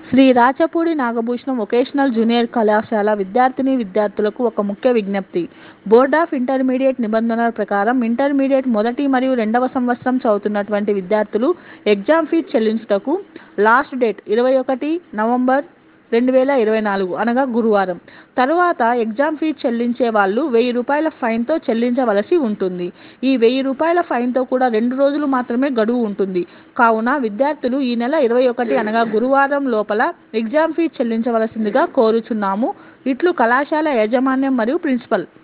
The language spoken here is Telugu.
శ్రీ రాచపూడి నాగభూషణం వొకేషనల్ జూనియర్ కళాశాల విద్యార్థినీ విద్యార్థులకు ఒక ముఖ్య విజ్ఞప్తి బోర్డ్ ఆఫ్ ఇంటర్మీడియట్ నిబంధనల ప్రకారం ఇంటర్మీడియట్ మొదటి మరియు రెండవ సంవత్సరం చదువుతున్నటువంటి విద్యార్థులు ఎగ్జామ్ ఫీజు చెల్లించుటకు లాస్ట్ డేట్ ఇరవై ఒకటి నవంబర్ రెండు వేల ఇరవై నాలుగు అనగా గురువారం తరువాత ఎగ్జామ్ ఫీజు చెల్లించే వాళ్ళు వెయ్యి రూపాయల ఫైన్తో చెల్లించవలసి ఉంటుంది ఈ వెయ్యి రూపాయల ఫైన్తో కూడా రెండు రోజులు మాత్రమే గడువు ఉంటుంది కావున విద్యార్థులు ఈ నెల ఇరవై ఒకటి అనగా గురువారం లోపల ఎగ్జామ్ ఫీజు చెల్లించవలసిందిగా కోరుచున్నాము ఇట్లు కళాశాల యాజమాన్యం మరియు ప్రిన్సిపల్